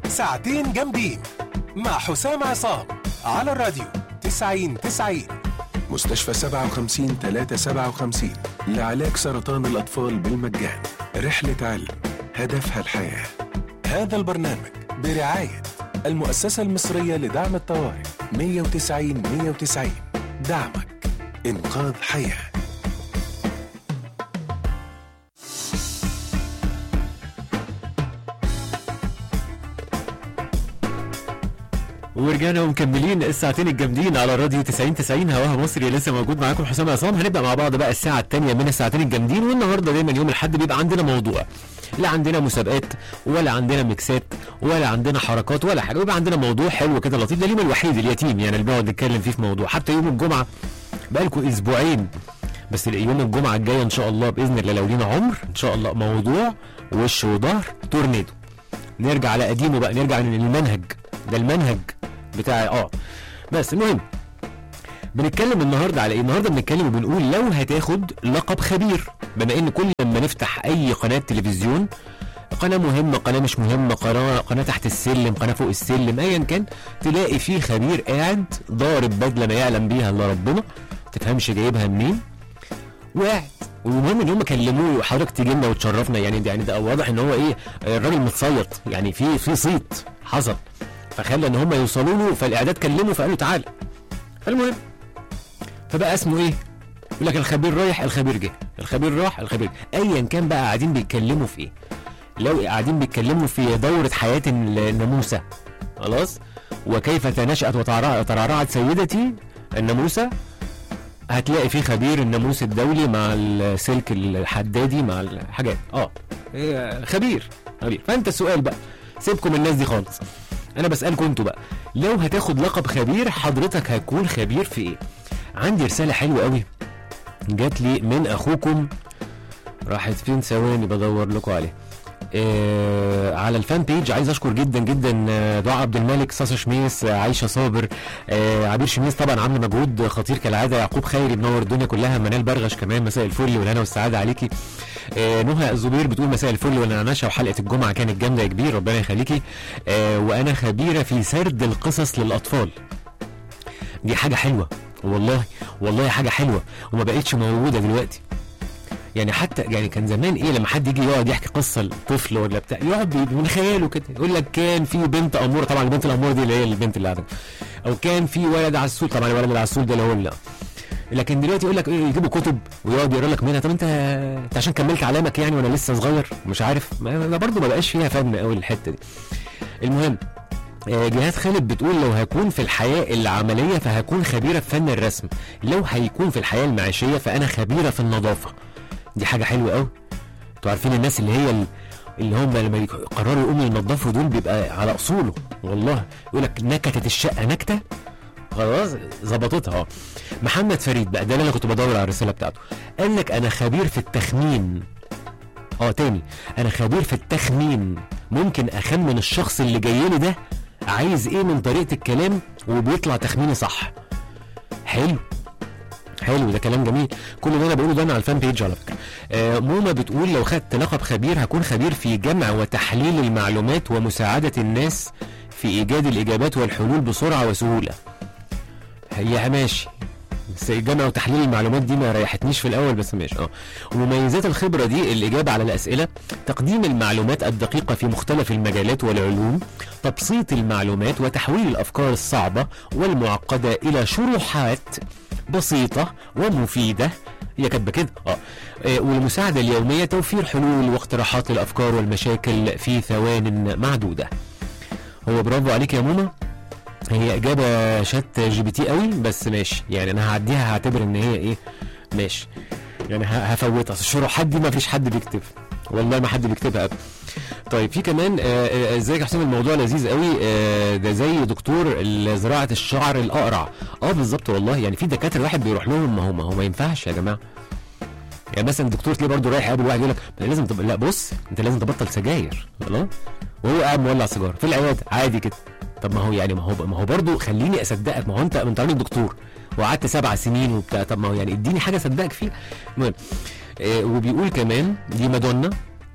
ساعتين جامدين مع حسام عصام على الراديو 90 90 مستشفى 57 357 لعلاج سرطان الأطفال بالمجان رحلة علم هدفها الحياة هذا البرنامج برعاية المؤسسة المصرية لدعم الطوارئ 190 190 دعمك إنقاذ حياه ورجعنا ومكملين الساعتين الجامدين على راديو 90 90 هواها مصري لسه موجود معاكم حسام عصام هنبدا مع بعض بقى الساعه الثانيه من الساعتين الجامدين والنهارده دايما يوم الاحد بيبقى عندنا موضوع لا عندنا مسابقات ولا عندنا ميكسات ولا عندنا حركات ولا حاجه بيبقى عندنا موضوع حلو كده لطيف ده اليوم الوحيد اليتيم يعني اللي بنقعد نتكلم فيه في موضوع حتى يوم الجمعه بقالكم اسبوعين بس يوم الجمعه الجايه ان شاء الله باذن الله لو لينا عمر ان شاء الله موضوع وش وظهر تورنيدو نرجع على قديمه بقى نرجع للمنهج ده المنهج بتاعي اه بس المهم بنتكلم النهارده على ايه؟ النهارده بنتكلم وبنقول لو هتاخد لقب خبير بما ان كل لما نفتح اي قناه تلفزيون قناه مهمه قناه مش مهمه قناه قناه تحت السلم قناه فوق السلم ايا كان تلاقي فيه خبير قاعد ضارب بدله ما يعلم بيها الا ربنا تفهمش جايبها منين وقاعد والمهم ان هم كلموه وحضرتك تيجي لنا وتشرفنا يعني يعني ده واضح ان هو ايه الراجل متصيط يعني في في صيت حصل فخلى ان هم يوصلوا له فالاعداد كلمه فقالوا تعالى فالمهم فبقى اسمه ايه يقول لك الخبير رايح الخبير جه الخبير راح الخبير جه. ايا كان بقى قاعدين بيتكلموا في ايه لو قاعدين بيتكلموا في دورة حياة الناموسة خلاص وكيف تنشأت وترعرعت وترعرعت سيدتي الناموسة هتلاقي في خبير الناموس الدولي مع السلك الحدادي مع الحاجات اه إيه، خبير خبير فانت السؤال بقى سيبكم الناس دي خالص انا بسالكم انتوا بقى لو هتاخد لقب خبير حضرتك هتكون خبير في ايه عندي رساله حلوه قوي جات لي من اخوكم راحت فين ثواني بدور لكم عليه آه على الفان بيج عايز اشكر جدا جدا آه، دعاء عبد الملك صاصا شميس آه، عايشه صابر آه عبير شميس طبعا عامل مجهود خطير كالعاده يعقوب خيري منور الدنيا كلها منال برغش كمان مساء الفل والهنا والسعاده عليكي آه نهى الزبير بتقول مساء الفل والنعنشه وحلقه الجمعه كانت جامده يا كبير ربنا يخليكي آه وانا خبيره في سرد القصص للاطفال دي حاجه حلوه والله والله حاجه حلوه وما بقتش موجوده دلوقتي يعني حتى يعني كان زمان ايه لما حد يجي يقعد يحكي قصه لطفل ولا بتاع يقعد بي- من خياله كده يقول لك كان في بنت اموره طبعا البنت الاموره دي اللي هي البنت اللي قاعده او كان في ولد عسول طبعا الولد العسول ده اللي هو اللي لكن دلوقتي يقول لك ايه يجيبوا كتب ويقعد يقرا لك منها طب انت انت عشان كملت علامك يعني وانا لسه صغير مش عارف ما ما برضه ما بقاش فيها فن قوي الحته دي المهم آه، جهاد خالد بتقول لو هكون في الحياة العملية فهكون خبيرة في فن الرسم لو هيكون في الحياة المعيشية فأنا خبيرة في النظافة دي حاجة حلوة قوي انتوا عارفين الناس اللي هي ال- اللي هم لما يقرروا يقوموا ينظفوا دول بيبقى على اصوله والله يقول لك نكتت الشقه نكته خلاص ظبطتها اه محمد فريد بقى ده اللي انا كنت بدور على الرساله بتاعته قال لك انا خبير في التخمين اه تاني انا خبير في التخمين ممكن اخمن الشخص اللي جاي لي ده عايز ايه من طريقه الكلام وبيطلع تخميني صح حلو حلو ده كلام جميل كل اللي انا بقوله ده انا على الفان بيج على فكره آه موما بتقول لو خدت لقب خبير هكون خبير في جمع وتحليل المعلومات ومساعده الناس في ايجاد الاجابات والحلول بسرعه وسهوله هي ماشي بس جمع وتحليل المعلومات دي ما ريحتنيش في الاول بس ماشي اه ومميزات الخبره دي الاجابه على الاسئله تقديم المعلومات الدقيقه في مختلف المجالات والعلوم تبسيط المعلومات وتحويل الافكار الصعبه والمعقده الى شروحات بسيطه ومفيده هي كاتبه كده اه آه، والمساعده اليوميه توفير حلول واقتراحات للافكار والمشاكل في ثوان معدوده هو برافو عليك يا ماما هي اجابه شات جي بي تي قوي بس ماشي يعني انا هعديها هعتبر ان هي ايه ماشي يعني ه- هفوتها أصل الشروحات دي ما فيش حد بيكتبها والله ما حد بيكتبها ابدا طيب في كمان آه، آه، ازيك يا حسام الموضوع لذيذ قوي آه، ده زي دكتور زراعه الشعر الاقرع اه بالظبط والله يعني في دكاتره الواحد بيروح لهم ما هو ما هو ما ينفعش يا جماعه يعني مثلا الدكتور تلاقيه برضه رايح يقابل واحد يقول لك لازم تب... لا بص انت لازم تبطل سجاير خلاص وهو قاعد مولع سيجاره في العياده عادي كده طب ما هو يعني ما هو ما هو برضه خليني اصدقك ما هو انت انت راجل دكتور وقعدت سبع سنين وبتاع طب ما هو يعني اديني حاجه اصدقك فيها المهم آه وبيقول كمان دي مادونا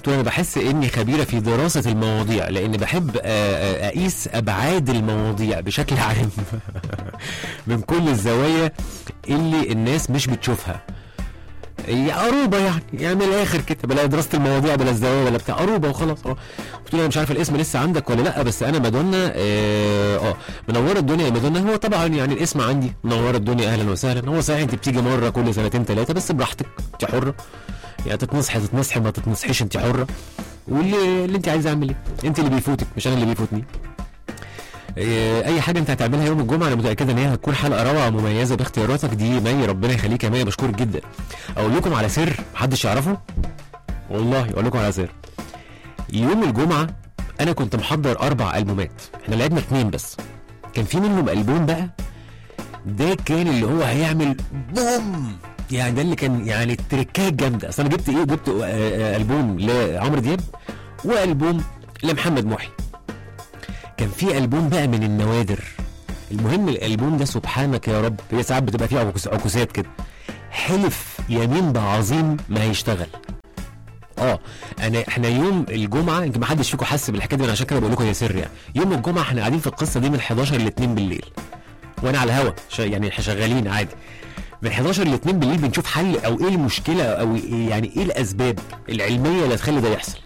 قلت له انا بحس اني خبيره في دراسه المواضيع لان بحب آه، آه، اقيس ابعاد المواضيع بشكل عام من كل الزوايا اللي الناس مش بتشوفها هي قروبه يعني يعني من الاخر كده بلا دراسه المواضيع بلا الزوايا ولا بتاع قروبه وخلاص اه قلت له انا مش عارف الاسم لسه عندك ولا لا بس انا مادونا اه آه، منوره الدنيا يا مادونا هو طبعا يعني الاسم عندي منوره الدنيا اهلا وسهلا هو صحيح انت بتيجي مره كل سنتين ثلاثه بس براحتك انت حره يعني تتنصحي تتنصحي ما تتنصحيش انت حره واللي اللي انت عايزه اعمل ايه انت اللي بيفوتك مش انا اللي بيفوتني إيه، اي حاجه انت هتعملها يوم الجمعه انا متاكده ان هي هتكون حلقه روعه مميزه باختياراتك دي مي ربنا يخليك يا مي بشكرك جدا اقول لكم على سر محدش يعرفه والله اقول لكم على سر يوم الجمعه انا كنت محضر اربع البومات احنا لعبنا اتنين بس كان في منهم البوم بقى ده كان اللي هو هيعمل بوم يعني ده اللي كان يعني التركات جامده اصل انا جبت ايه جبت آه، آه، البوم لعمرو دياب والبوم لمحمد محي كان في البوم بقى من النوادر المهم الالبوم ده سبحانك يا رب هي ساعات بتبقى فيه عكوس- عكوسات كده حلف يمين بعظيم ما هيشتغل اه انا احنا يوم الجمعه يمكن ما حدش فيكم حس بالحكايه دي انا عشان كده بقول لكم هي سر يعني يوم الجمعه احنا قاعدين في القصه دي من 11 ل 2 بالليل وانا على الهوا شا- يعني احنا شغالين عادي من 11 ل 2 بالليل بنشوف حل او ايه المشكله او إيه يعني ايه الاسباب العلميه اللي تخلي ده يحصل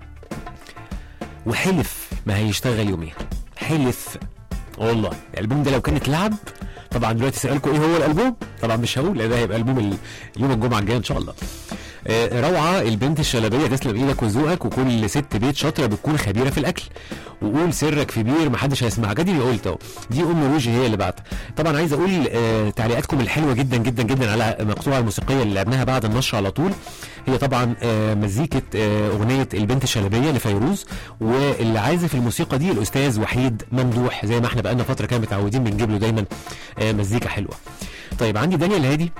وحلف ما هيشتغل يوميها حلف والله الالبوم ده لو كان اتلعب طبعا دلوقتي سألكم ايه هو الالبوم طبعا مش هقول لان ده هيبقى البوم ال- يوم الجمعه الجايه ان شاء الله آه، روعه البنت الشلبيه تسلم ايدك وذوقك وكل ست بيت شاطره بتكون خبيره في الاكل وقول سرك في بير محدش هيسمعك ادي اللي قلت اهو دي ام روجي هي اللي بعت طبعا عايز اقول آه، تعليقاتكم الحلوه جدا جدا جدا على المقطوعه الموسيقيه اللي لعبناها بعد النشر على طول هي طبعا آه، مزيكه آه، اغنيه البنت الشلبيه لفيروز والعازف الموسيقى دي الاستاذ وحيد ممدوح زي ما احنا بقالنا فتره كده متعودين بنجيب له دايما آه، مزيكا حلوه طيب عندي دانيال هادي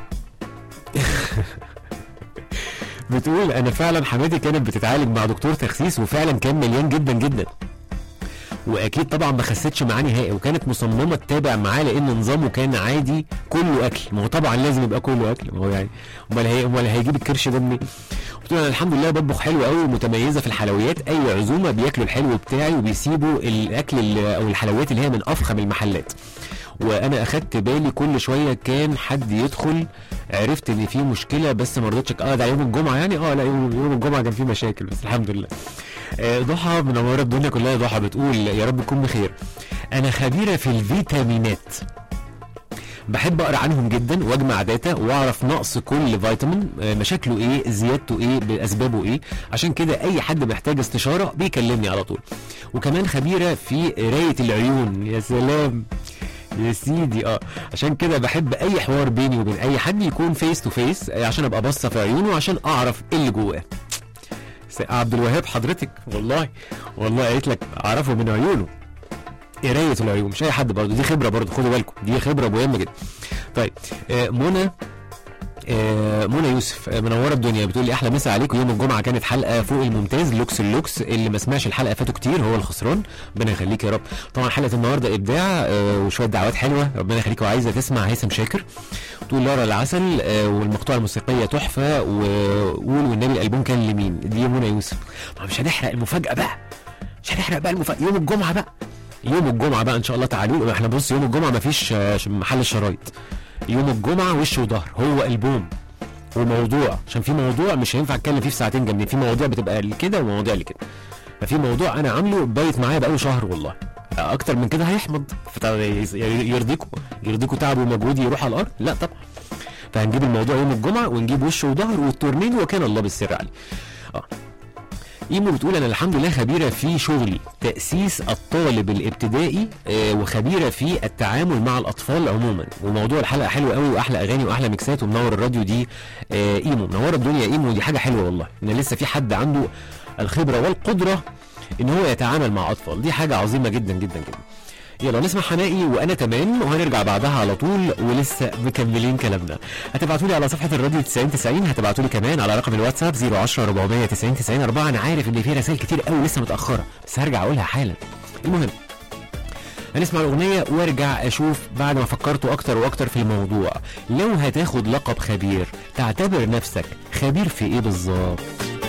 بتقول انا فعلا حماتي كانت بتتعالج مع دكتور تخسيس وفعلا كان مليان جدا جدا واكيد طبعا ما خستش معاه نهائي وكانت مصممه تتابع معاه لان نظامه كان عادي كله اكل ما هو طبعا لازم يبقى كله اكل ما هو يعني امال هي امال هيجيب الكرش ده منين؟ قلت له انا الحمد لله بطبخ حلو قوي ومتميزه في الحلويات اي عزومه بياكلوا الحلو بتاعي وبيسيبوا الاكل اللي- او الحلويات اللي هي من افخم المحلات وانا اخدت بالي كل شويه كان حد يدخل عرفت ان في مشكله بس ما رضيتش اه ده يوم الجمعه يعني اه لا يوم, يوم الجمعه كان في مشاكل بس الحمد لله آه، ضحى منوره الدنيا كلها يا ضحى بتقول يا رب تكون بخير انا خبيره في الفيتامينات بحب اقرا عنهم جدا واجمع داتا واعرف نقص كل فيتامين آه، مشاكله ايه زيادته ايه باسبابه ايه عشان كده اي حد محتاج استشاره بيكلمني على طول وكمان خبيره في قرايه العيون يا سلام يا سيدي اه عشان كده بحب اي حوار بيني وبين اي حد يكون فيس تو فيس عشان ابقى باصه في عيونه عشان اعرف ايه اللي جواه س- عبد الوهاب حضرتك والله والله قالت لك اعرفه من عيونه قرايه العيون مش اي حد برضه دي خبره برضه خدوا بالكم دي خبره مهمه جدا طيب آه منى آه، منى يوسف آه، منوره الدنيا بتقول لي احلى مسا عليكم يوم الجمعه كانت حلقه فوق الممتاز لوكس اللوكس اللي ما سمعش الحلقه فاتوا كتير هو الخسران ربنا يخليك يا رب طبعا حلقه النهارده ابداع آه، وشويه دعوات حلوه ربنا يخليك وعايزه تسمع هيثم شاكر تقول لارا العسل آه، والمقطوعه الموسيقيه تحفه وقول والنبي الالبوم كان لمين دي منى يوسف ما مش هنحرق المفاجاه بقى مش هنحرق بقى المفاجاه يوم الجمعه بقى يوم الجمعه بقى ان شاء الله تعالوا احنا بص يوم الجمعه مفيش آه، محل الشرايط يوم الجمعه وش وظهر هو البوم وموضوع عشان في موضوع مش هينفع اتكلم فيه في ساعتين جامدين في مواضيع بتبقى كده ومواضيع اللي كده ففي موضوع انا عامله بايت معايا بقاله شهر والله اكتر من كده هيحمض فطبعا يرضيكم يرضيكم تعب ومجهود يروح على الارض لا طبعا فهنجيب الموضوع يوم الجمعه ونجيب وش وظهر والتورنين وكان الله بالسر عليه اه ايمو بتقول انا الحمد لله خبيره في شغلي تاسيس الطالب الابتدائي آه، وخبيره في التعامل مع الاطفال عموما وموضوع الحلقه حلو قوي واحلى اغاني واحلى ميكسات ومنور الراديو دي آه، ايمو منور الدنيا ايمو دي حاجه حلوه والله ان لسه في حد عنده الخبره والقدره ان هو يتعامل مع اطفال دي حاجه عظيمه جدا جدا جدا يلا نسمع حنائي وانا تمام وهنرجع بعدها على طول ولسه مكملين كلامنا هتبعتوا لي على صفحه الراديو 90 90 هتبعتوا لي كمان على رقم الواتساب 010 490 90 4 انا عارف ان في رسائل كتير قوي لسه متاخره بس هرجع اقولها حالا المهم هنسمع الاغنيه وارجع اشوف بعد ما فكرتوا اكتر واكتر في الموضوع لو هتاخد لقب خبير تعتبر نفسك خبير في ايه بالظبط